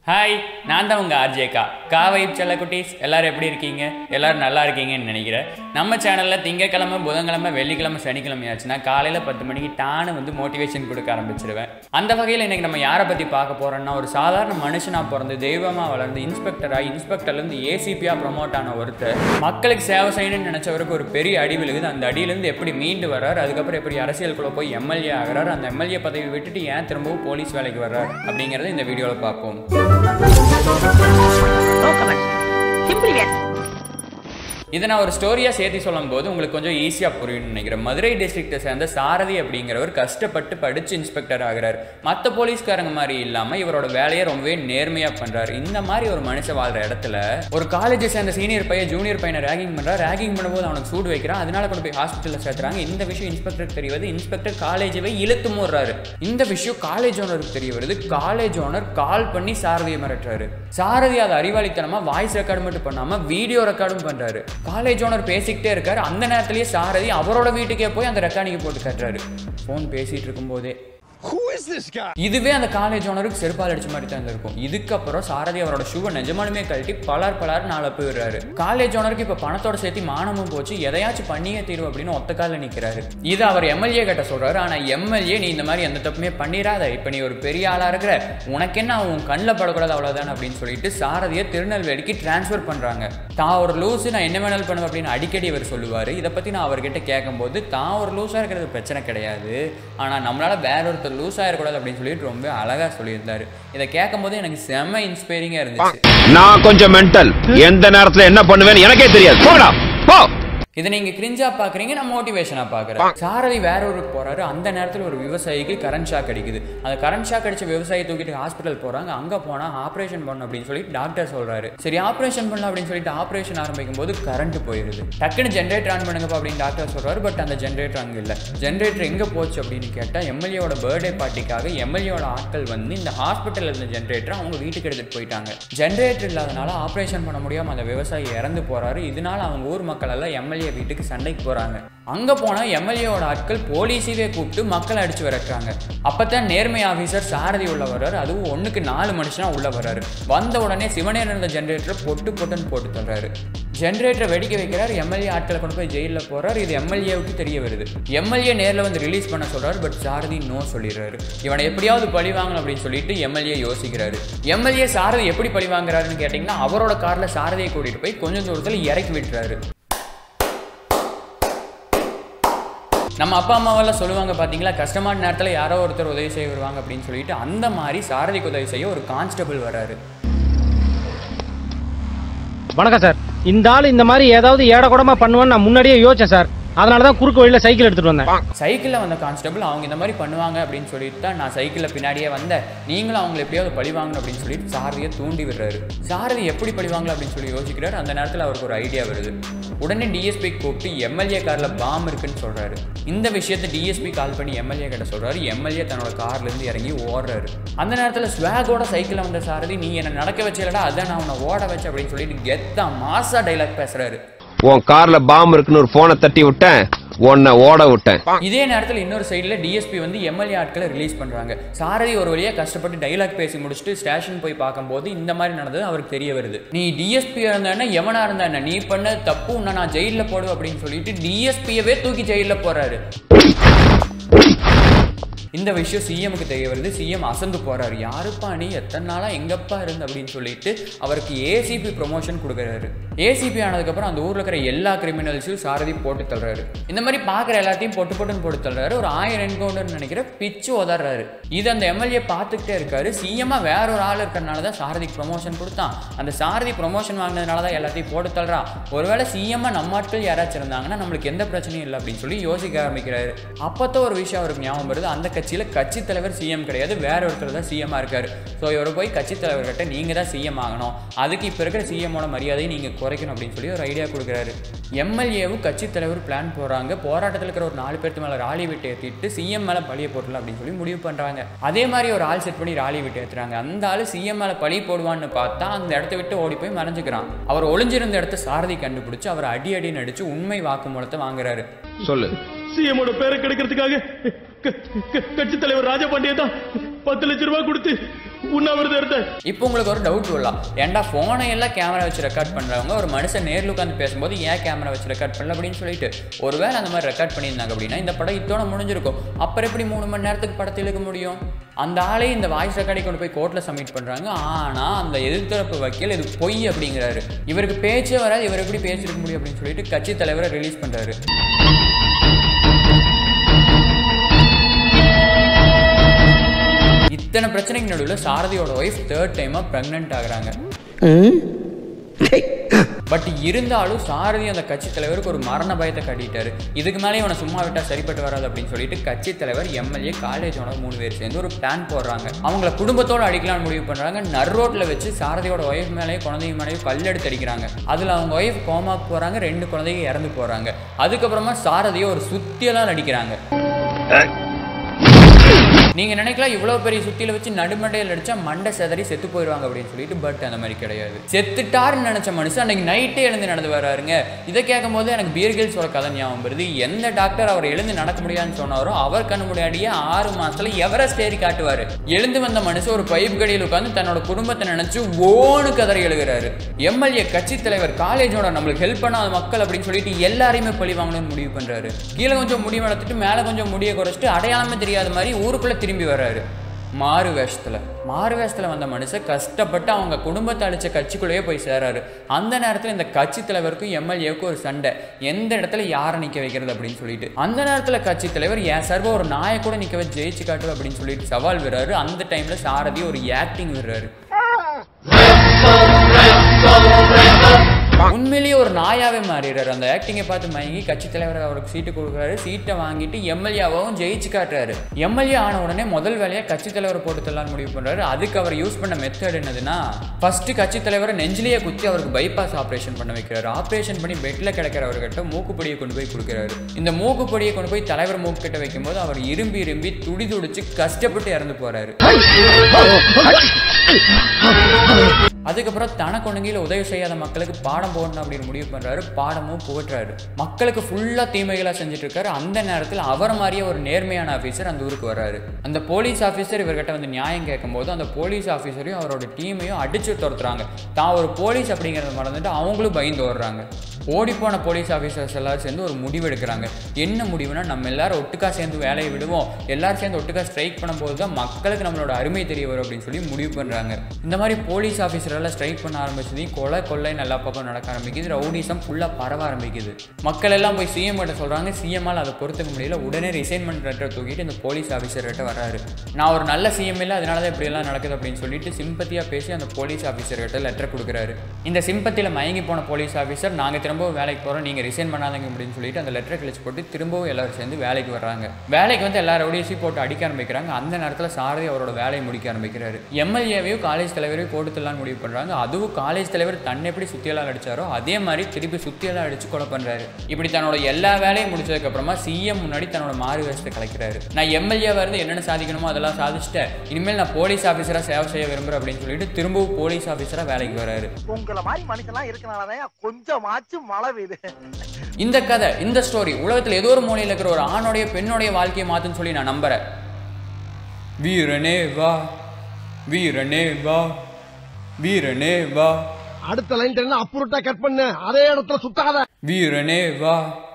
Hi நான் தான் உங்கள் ஆர்ஜேக்கா காவை செல்ல குட்டீஸ் எல்லாரும் எப்படி இருக்கீங்க எல்லாரும் நல்லா இருக்கீங்கன்னு நினைக்கிறேன் நம்ம சேனலில் திங்கக்கிழமை புதன்கிழமை வெள்ளிக்கிழமை சனிக்கிழமை ஆச்சுன்னா காலையில் பத்து மணிக்கு டானு வந்து மோட்டிவேஷன் கொடுக்க ஆரம்பிச்சிருவேன் அந்த வகையில் இன்னைக்கு நம்ம யாரை பற்றி பார்க்க போகிறோம்னா ஒரு சாதாரண மனுஷனாக பிறந்து தெய்வமாக வளர்ந்து இன்ஸ்பெக்டராக இன்ஸ்பெக்டர்லேருந்து ஏசிபியாக ப்ரொமோட் ஆன ஒருத்தர் மக்களுக்கு சேவை செய்யணும்னு நினச்சவருக்கு ஒரு பெரிய அடி விழுகுது அந்த அடியிலேருந்து எப்படி மீண்டு வர்றார் அதுக்கப்புறம் எப்படி அரசியலுக்குள்ள போய் எம்எல்ஏ ஆகிறார் அந்த எம்எல்ஏ பதவி விட்டுட்டு ஏன் திரும்பவும் போலீஸ் வேலைக்கு வர்றார் அப்படிங்கிறத இந்த வீடியோவில் பார்ப்போம் No comments. Simply yes. இதை நான் ஒரு ஸ்டோரியாக சேர்த்து சொல்லும்போது உங்களுக்கு கொஞ்சம் ஈஸியாக புரியும்னு நினைக்கிறேன் மதுரை டிஸ்ட்ரிக்ட்டை சேர்ந்த சாரதி அப்படிங்கிறவர் கஷ்டப்பட்டு படித்து இன்ஸ்பெக்டர் ஆகிறார் மற்ற போலீஸ்காரங்க மாதிரி இல்லாமல் இவரோட வேலையை ரொம்பவே நேர்மையாக பண்ணுறாரு இந்த மாதிரி ஒரு மனுஷன் வாழ்கிற இடத்துல ஒரு காலேஜை சேர்ந்த சீனியர் பையன் ஜூனியர் பையனை ரேகிங் பண்ணுறா ரேகிங் பண்ணும்போது அவனுக்கு சூடு வைக்கிறான் அதனால கொண்டு போய் ஹாஸ்பிட்டலில் சேர்த்துறாங்க இந்த விஷயம் இன்ஸ்பெக்டருக்கு தெரிய வருது இன்ஸ்பெக்டர் காலேஜை இழுத்து மூடுறாரு இந்த விஷயம் காலேஜ் ஓனருக்கு தெரிய வருது காலேஜ் ஓனர் கால் பண்ணி சாரதியை மிரட்டுறாரு சாரதி அதை அறிவாளித்தனமா வாய்ஸ் ரெக்கார்டு மட்டும் பண்ணாம வீடியோ ரெக்கார்டும் பண்றாரு காலேஜ் ஓனர் பேசிக்கிட்டே இருக்காரு அந்த நேரத்திலேயே சாரதி அவரோட வீட்டுக்கே போய் அந்த ரெக்கார்டிங் போட்டு காட்டுறாரு ஃபோன் பேசிட்டு இருக்கும்போதே Who is this guy? இதுவே அந்த காலேஜ் ஓனருக்கு செருப்பால் அடிச்ச மாதிரி தான் இருந்திருக்கும் இதுக்கப்புறம் சாரதி அவரோட ஷூவை நிஜமாலுமே கழட்டி பலார் பலார் நாளை போயிடுறாரு காலேஜ் ஓனருக்கு இப்போ பணத்தோட சேர்த்து மானமும் போச்சு எதையாச்சும் பண்ணியே தீரும் அப்படின்னு ஒத்த காலில் நிற்கிறாரு இது அவர் எம்எல்ஏ கிட்ட சொல்றாரு ஆனால் எம்எல்ஏ நீ இந்த மாதிரி எந்த தப்புமே பண்ணிடாத இப்போ நீ ஒரு பெரிய ஆளா இருக்கிற உனக்கு என்ன உன் கண்ணில் படக்கூடாது அவ்வளோதான் அப்படின்னு சொல்லிட்டு சாரதியை திருநெல்வேலிக்கு டிரான்ஸ்ஃபர் பண்றாங்க தான் ஒரு லூஸு நான் என்ன வேணாலும் பண்ணுவேன் அப்படின்னு அடிக்கடி இவர் சொல்லுவார் இதை பற்றி நான் அவர்கிட்ட கேட்கும்போது தான் ஒரு லூஸாக இருக்கிறது பிரச்சனை கிடையாது ஆனால் நம்மளால வேற ஒருத்தர் லூஸ் ஆயிடக்கூடாது அப்படின்னு சொல்லிட்டு ரொம்ப அழகாக சொல்லியிருந்தாரு இதை கேட்கும்போது எனக்கு செம்ம இன்ஸ்பைரிங்காக இருந்துச்சு நான் கொஞ்சம் மென்டல் எந்த நேரத்துல என்ன பண்ணுவேன்னு எனக்கே தெரியாது போடா போ இதை நீங்க கிரிஞ்சா பாக்குறீங்க நான் மோட்டிவேஷனா பாக்குறேன் சாரதி வேற ஊருக்கு போறாரு அந்த நேரத்தில் ஒரு விவசாயிக்கு கரண்ட் ஷாக் அடிக்குது அந்த கரண்ட் ஷாக் அடிச்ச விவசாயி தூக்கிட்டு ஹாஸ்பிட்டல் போறாங்க அங்க போனா ஆபரேஷன் பண்ணணும் அப்படின்னு சொல்லிட்டு டாக்டர் சொல்றாரு சரி ஆபரேஷன் பண்ணலாம் அப்படின்னு சொல்லிட்டு ஆபரேஷன் ஆரம்பிக்கும் போது கரண்ட் போயிருது டக்குன்னு ஜென்ரேட்டர் ஆன் பண்ணுங்கப்பா அப்படின்னு டாக்டர் சொல்றாரு பட் அந்த ஜென்ரேட்டர் அங்க இல்ல ஜென்ரேட்டர் எங்க போச்சு அப்படின்னு கேட்டா எம்எல்ஏவோட பர்த்டே பார்ட்டிக்காக எம்எல்ஏவோட ஆட்கள் வந்து இந்த ஹாஸ்பிட்டல் இருந்த ஜென்ரேட்டர் அவங்க வீட்டுக்கு எடுத்துட்டு போயிட்டாங்க ஜென்ரேட்டர் இல்லாதனால ஆபரேஷன் பண்ண முடியாம அந்த விவசாயி இறந்து போறாரு இதனால அவங்க ஊர் மக்கள் எல்லாம் எம்எல்ஏ வீட்டுக்கு சண்டைக்கு போறாங்க அங்க போனா எம்எல்ஏவோட ஆட்கள் போலீஸையே கூப்பிட்டு மக்களை அடிச்சு விரட்டுறாங்க அப்பதான் நேர்மை ஆபீசர் சாரதி உள்ள வர்றாரு அதுவும் ஒண்ணுக்கு நாலு மனுஷனா உள்ள வர்றாரு வந்த உடனே சிவனே இருந்த ஜென்ரேட்டரை பொட்டு பொட்டுன்னு போட்டு தள்ளுறாரு ஜென்ரேட்டரை வெடிக்க வைக்கிறாரு எம்எல்ஏ ஆட்களை கொண்டு போய் ஜெயிலில் போறாரு இது எம்எல்ஏவுக்கு தெரிய வருது எம்எல்ஏ நேர்ல வந்து ரிலீஸ் பண்ண சொல்றாரு பட் சாரதி நோ சொல்லிடுறாரு இவனை எப்படியாவது பழி வாங்கணும் அப்படின்னு சொல்லிட்டு எம்எல்ஏ யோசிக்கிறாரு எம்எல்ஏ சாரதி எப்படி பழி வாங்குறாருன்னு கேட்டிங்கன்னா அவரோட கார்ல சாரதியை கூட்டிட்டு போய் கொஞ்சம் தூரத்துல இறக்கி விட்டுறாரு நம்ம அப்பா அம்மாவெல்லாம் சொல்லுவாங்க பார்த்தீங்களா கஷ்டமான நேரத்தில் யாரோ ஒருத்தர் உதவி செய்ய வருவாங்க அப்படின்னு சொல்லிட்டு அந்த மாதிரி சாரதிக்கு உதவி செய்ய ஒரு கான்ஸ்டபிள் வராரு வணக்கம் சார் இந்த ஆள் இந்த மாதிரி ஏதாவது ஏட கூடமா பண்ணுவான்னு நான் முன்னாடியே யோசிச்சேன் சார் அதனால தான் குறுக்கு வழியில சைக்கிள் எடுத்துட்டு வந்தேன் சைக்கிளில் வந்த கான்ஸ்டபிள் அவங்க இந்த மாதிரி பண்ணுவாங்க அப்படின்னு சொல்லிட்டு தான் நான் சைக்கிளில் பின்னாடியே வந்தேன் நீங்களும் அவங்களை எப்படியாவது பழி வாங்கணும் அப்படின்னு சொல்லிட்டு சாரதியை தூண்டி விடுறாரு சாரதி எப்படி பழி வாங்கலாம் அப்படின்னு சொல்லி யோசிக்கிறாரு அந்த நேரத்தில் அவருக்கு ஒரு ஐடியா வருது உடனே டிஎஸ்பி கூப்பிட்டு எம்எல்ஏ காரில் பாம் இருக்குன்னு சொல்றாரு இந்த விஷயத்தை டிஎஸ்பி கால் பண்ணி எம்எல்ஏ கிட்ட சொல்றாரு எம்எல்ஏ தன்னோட கார்ல இருந்து இறங்கி ஓடுறாரு அந்த நேரத்தில் ஸ்வாகோட சைக்கிளில் வந்த சாரதி நீ என்னை நடக்க வச்சலடா அதான் நான் உன்னை ஓட வச்சேன் அப்படின்னு சொல்லிட்டு கெத்தா மாசா டைலாக் பேசுறாரு உன் கார்ல பாம் இருக்குன்னு ஒரு போனை தட்டி விட்டேன் உன்னை ஓட விட்டேன் இதே நேரத்தில் இன்னொரு சைடில் டிஎஸ்பி வந்து எம்எல்ஏ ஆட்களை ரிலீஸ் பண்ணுறாங்க சாரதி ஒரு வழியாக கஷ்டப்பட்டு டைலாக் பேசி முடிச்சுட்டு ஸ்டேஷன் போய் பார்க்கும்போது இந்த மாதிரி நடந்தது அவருக்கு தெரிய வருது நீ டிஎஸ்பி இருந்தா எவனா இருந்தா என்ன நீ பண்ண தப்பு உன்னை நான் ஜெயிலில் போடு அப்படின்னு சொல்லிட்டு டிஎஸ்பியவே தூக்கி ஜெயிலில் போறாரு இந்த விஷயம் சிஎம்க்கு தெரிய வருது சிஎம் அசந்து போறாரு யாருப்பா நீ எத்தனை நாளா எங்கப்பா இருந்து அப்படின்னு சொல்லிட்டு அவருக்கு ஏசிபி ப்ரொமோஷன் கொடுக்குறாரு ஏசிபி ஆனதுக்கப்புறம் அந்த ஊர்ல இருக்கிற எல்லா கிரிமினல்ஸையும் சாரதி போட்டு தள்ளுறாரு இந்த மாதிரி பார்க்குற எல்லாத்தையும் பொட்டு பொட்டுன்னு போட்டு தள்ளுறாரு ஒரு ஆயிரம் என்கவுண்டர் நினைக்கிற பிச்சு உதறாரு இது அந்த எம்எல்ஏ பார்த்துக்கிட்டே இருக்காரு சிஎம்மா வேற ஒரு ஆள் இருக்கிறனால தான் சாரதிக்கு ப்ரொமோஷன் கொடுத்தான் அந்த சாரதி ப்ரொமோஷன் வாங்கினதுனால தான் எல்லாத்தையும் போட்டு தள்ளுறான் ஒருவேளை சிஎம்மா நம்ம ஆட்கள் யாராச்சும் இருந்தாங்கன்னா நம்மளுக்கு எந்த பிரச்சனையும் இல்லை அப்படின்னு சொல்லி யோசிக்க ஆரம்பிக்கிறாரு அப்போதான் ஒரு விஷயம் அவருக்கு ஞாபகம் வருது அந்த கட்சியில் கட்சி தலைவர் சிஎம் கிடையாது வேற ஒருத்தர் தான் சிஎம்மா இருக்காரு ஸோ இவர் போய் கட்சி தலைவர்கிட்ட நீங்கள் தான் சிஎம் ஆகணும் அதுக்கு இப்போ இருக்கிற சிஎம்மோட மரியாதையை நீங்கள் குறைக்கணும் அப்படின்னு சொல்லி ஒரு ஐடியா கொடுக்குறாரு எம்எல்ஏவும் கட்சி தலைவர் பிளான் போடுறாங்க போராட்டத்தில் இருக்கிற ஒரு நாலு பேர்த்து மேலே ராலி விட்டு ஏற்றிட்டு சிஎம் மேலே பழிய போடலாம் அப்படின்னு சொல்லி முடிவு பண்ணுறாங்க அதே மாதிரி ஒரு ஆள் செட் பண்ணி ராலி விட்டு ஏற்றுறாங்க அந்த ஆள் சிஎம் மேலே பழி போடுவான்னு பார்த்தா அந்த இடத்த விட்டு ஓடி போய் மறைஞ்சுக்கிறான் அவர் ஒளிஞ்சிருந்த இடத்த சாரதி கண்டுபிடிச்சு அவர் அடி அடி நடிச்சு உண்மை வாக்குமூலத்தை வாங்குறாரு சொல்லு சிஎமோட பேரை கிடைக்கிறதுக்காக க- க- கட்சி தலைவர் ராஜபாண்டிய தான் பத்து லட்சம் ரூபாய் கொடுத்து உண்ணாவிரதம் இருந்தேன் இப்போ உங்களுக்கு ஒரு டவுட் வரலாம் ஏன்டா ஃபோனை எல்லாம் கேமரா வச்சு ரெக்கார்ட் பண்ணுறவங்க ஒரு மனுஷன் நேரில் உட்காந்து பேசும்போது ஏன் கேமரா வச்சு ரெக்கார்ட் பண்ணல அப்படின்னு சொல்லிட்டு ஒருவேளை அந்த மாதிரி ரெக்கார்ட் பண்ணியிருந்தாங்க அப்படின்னா இந்த படம் இத்தோட முடிஞ்சிருக்கும் அப்புறம் எப்படி மூணு மணி நேரத்துக்கு படத்தை இழுக்க முடியும் அந்த ஆளே இந்த வாய்ஸ் ரெக்கார்டை கொண்டு போய் கோர்ட்டில் சப்மிட் பண்ணுறாங்க ஆனால் அந்த எதிர்த்தரப்பு வக்கீல் இது பொய் அப்படிங்கிறாரு இவருக்கு பேச்சே வராது இவர் எப்படி பேசிருக்க முடியும் அப்படின்னு சொல்லிட்டு கட்சி தலைவரை ரிலீஸ் பண்ணுறாரு இத்தனை பிரச்சனைக்கு நடுவில் சாரதியோட ஒய்ஃப் தேர்ட் டைமாக ப்ரெக்னென்ட் ஆகுறாங்க பட் இருந்தாலும் சாரதி அந்த கட்சி தலைவருக்கு ஒரு மரண பயத்தை கட்டிட்டாரு இதுக்கு மேலே இவனை சும்மா விட்டா சரிப்பட்டு வராது அப்படின்னு சொல்லிட்டு கட்சி தலைவர் எம்எல்ஏ காலேஜோட மூணு பேர் சேர்ந்து ஒரு பிளான் போடுறாங்க அவங்கள குடும்பத்தோட அடிக்கலாம்னு முடிவு பண்றாங்க நர் ரோட்ல வச்சு சாரதியோட ஒய்ஃப் மேலேயும் குழந்தைங்க மேலேயும் கல் எடுத்து அடிக்கிறாங்க அதுல அவங்க ஒய்ஃப் கோமாக்கு போறாங்க ரெண்டு குழந்தைங்க இறந்து போறாங்க அதுக்கப்புறமா சாரதியை ஒரு சுத்தியெல்லாம் நடிக்கிறாங்க நீங்க நினைக்கலாம் இவ்வளவு பெரிய சுத்தியில வச்சு நடுமண்டையில் அடிச்சா மண்டை செதறி செத்து போயிடுவாங்க அப்படின்னு சொல்லிட்டு பட் அந்த மாதிரி கிடையாது செத்துட்டாருன்னு நினைச்ச மனுஷன் அன்னைக்கு நைட்டே எழுந்து நடந்து வராருங்க இதை கேட்கும் போது எனக்கு பீர்கில்ஸோட கதை ஞாபகம் வருது எந்த டாக்டர் அவர் எழுந்து நடக்க முடியாதுன்னு சொன்னாரோ அவர் கண்ணு முன்னாடியே ஆறு மாசத்துல எவரெஸ்ட் ஏறி காட்டுவாரு எழுந்து வந்த மனுஷன் ஒரு பைப் கடியில் உட்காந்து தன்னோட குடும்பத்தை நினைச்சு ஓனு கதறி எழுகிறாரு எம்எல்ஏ கட்சி தலைவர் காலேஜோட நம்மளுக்கு ஹெல்ப் பண்ணாத மக்கள் அப்படின்னு சொல்லிட்டு எல்லாரையுமே பழி வாங்கணும்னு முடிவு பண்றாரு கீழே கொஞ்சம் முடி வளர்த்துட்டு மேலே கொஞ்சம் முடியை குறைச்சிட்டு அடையாளமே தெரியாத மாதிரி ஊருக்குள்ள திரும்பி வர்றாரு மாறு வேஷத்துல மாறு வேஷத்துல வந்த மனுஷன் கஷ்டப்பட்டு அவங்க குடும்பத்தை அழிச்ச கட்சிக்குள்ளேயே போய் சேராரு அந்த நேரத்துல இந்த கட்சி தலைவருக்கும் எம்எல்ஏவுக்கும் ஒரு சண்டை எந்த இடத்துல யாரை நிக்க வைக்கிறது அப்படின்னு சொல்லிட்டு அந்த நேரத்துல கட்சி தலைவர் என் சர்வ ஒரு நாயை கூட நிக்க வச்சு ஜெயிச்சு காட்டு அப்படின்னு சொல்லிட்டு சவால் விடுறாரு அந்த டைம்ல சாரதி ஒரு ஆக்டிங் விடுறாரு உண்மையிலேயே ஒரு நாயாவே மாறிடுறாரு அந்த ஆக்டிங்கை பார்த்து மயங்கி கட்சி தலைவர் அவருக்கு சீட்டு கொடுக்குறாரு சீட்டை வாங்கிட்டு எம்எல்ஏவாவும் ஜெயிச்சு காட்டுறாரு எம்எல்ஏ ஆன உடனே முதல் வேலையா கட்சி தலைவரை போட்டு தரலாம்னு முடிவு பண்றாரு அதுக்கு அவர் யூஸ் பண்ண மெத்தட் என்னதுன்னா ஃபர்ஸ்ட் கட்சி தலைவரை நெஞ்சிலேயே குத்தி அவருக்கு பைபாஸ் ஆபரேஷன் பண்ண வைக்கிறாரு ஆபரேஷன் பண்ணி பெட்ல கிடக்கிறவர்கிட்ட மூக்குப்பொடியை கொண்டு போய் கொடுக்குறாரு இந்த மூக்குப்பொடியை கொண்டு போய் தலைவர் மூக்கு கிட்ட வைக்கும்போது அவர் இரும்பி இரும்பி துடி துடிச்சு கஷ்டப்பட்டு இறந்து போறாரு அதுக்கப்புறம் தனக்கு ஒண்ணுங்கில உதவி செய்யாத மக்களுக்கு பாடம் போடணும் அப்படின்னு முடிவு பண்றாரு பாடமும் புகட்டுறாரு மக்களுக்கு ஃபுல்லா தீமைகளா செஞ்சுட்டு இருக்காரு அந்த நேரத்தில் அவர் மாதிரியே ஒரு நேர்மையான ஆபீசர் அந்த ஊருக்கு வர்றாரு அந்த போலீஸ் ஆபீசர் இவர்கிட்ட வந்து நியாயம் கேட்கும்போது அந்த போலீஸ் ஆபீசரையும் அவரோட டீமையும் அடிச்சு துரத்துறாங்க தான் ஒரு போலீஸ் அப்படிங்கறத மறந்துட்டு அவங்களும் பயந்து ஓடுறாங்க ஓடி போன போலீஸ் ஆஃபீஸர்ஸ் எல்லாரும் சேர்ந்து ஒரு முடிவு எடுக்கிறாங்க என்ன முடிவுனா நம்ம எல்லாரும் ஒட்டுக்கா சேர்ந்து வேலையை விடுவோம் எல்லாரும் சேர்ந்து ஒட்டுக்கா ஸ்ட்ரைக் பண்ணும்போது தான் மக்களுக்கு நம்மளோட அருமை தெரிய வரும் அப்படின்னு சொல்லி முடிவு பண்றாங்க இந்த மாதிரி போலீஸ் ஆஃபீஸர் எல்லாம் ஸ்ட்ரைக் பண்ண ஆரம்பிச்சதையும் கொலை கொள்ளை எல்லா பக்கம் நடக்க ஆரம்பிக்குது ரவுடிசம் ஃபுல்லாக பரவ ஆரம்பிக்குது மக்கள் எல்லாம் போய் சிஎம் கிட்ட சொல்றாங்க சிஎம்மால் அதை பொறுத்துக்க முடியல உடனே ரிசைன்மெண்ட் லெட்டர் தூக்கிட்டு இந்த போலீஸ் ஆஃபீஸர் கிட்ட வராரு நான் ஒரு நல்ல சிஎம் இல்லை அதனால தான் இப்படி எல்லாம் நடக்குது அப்படின்னு சொல்லிட்டு சிம்பத்தியா பேசி அந்த போலீஸ் ஆஃபீஸர் கிட்ட லெட்டர் கொடுக்குறாரு இந்த சிம்பத்தியில் மயங்கி போன போலீஸ் ஆஃபீஸர் நாங்கள் திரும்பவும் வேலைக்கு போகிறோம் நீங்கள் ரிசைன் பண்ணாதீங்க அப்படின்னு சொல்லிட்டு அந்த லெட்டரை கிழிச்சு போட்டு திரும்பவும் எல்லாரும் சேர்ந்து வேலைக்கு வர்றாங்க வேலைக்கு வந்து எல்லா ரவுடியஸையும் போட்டு அடிக்க ஆரம்பிக்கிறாங்க அந்த நேரத்தில் சாரதி அவரோட வேலையை முடிக்க ஆரம்பிக்கிறாரு எம்எல்ஏவையும் காலேஜ் தலைவரையும் கொடுத்துலாம் முடிவு பண்ணுறாங்க அதுவும் காலேஜ் தலைவர் தன்னை எப்படி சுத்தியெல்லாம் அடிச்சாரோ அதே மாதிரி திருப்பி சுத்தியெல்லாம் அடிச்சு கொலை பண்ணுறாரு இப்படி தன்னோட எல்லா வேலையும் முடிச்சதுக்கு அப்புறமா சிஎம் முன்னாடி தன்னோட மாறு வேஷத்தை கலைக்கிறாரு நான் எம்எல்ஏவாக இருந்து என்னென்ன சாதிக்கணுமோ அதெல்லாம் சாதிச்சுட்டேன் இனிமேல் நான் போலீஸ் ஆஃபீஸராக சேவை செய்ய விரும்புகிறேன் அப்படின்னு சொல்லிட்டு திரும்பவும் போலீஸ் ஆஃபீஸராக வேலைக்கு வராரு உங்களை மாதிரி மனுஷன்லாம் இருக்கனாலதான் கொஞ்சமாச்சும் மழை பெய்யுது இந்த கதை இந்த ஸ்டோரி உலகத்தில் ஏதோ ஒரு மூலையில் இருக்கிற ஒரு ஆணுடைய பெண்ணுடைய வாழ்க்கையை மாத்துன்னு சொல்லி நான் நம்புறேன் வீரனே வா வீரனே வா வீரனே வா அடுத்த லைன் அப்புறட்டா கட் பண்ணு அதே இடத்துல சுத்தாத வீரனே வா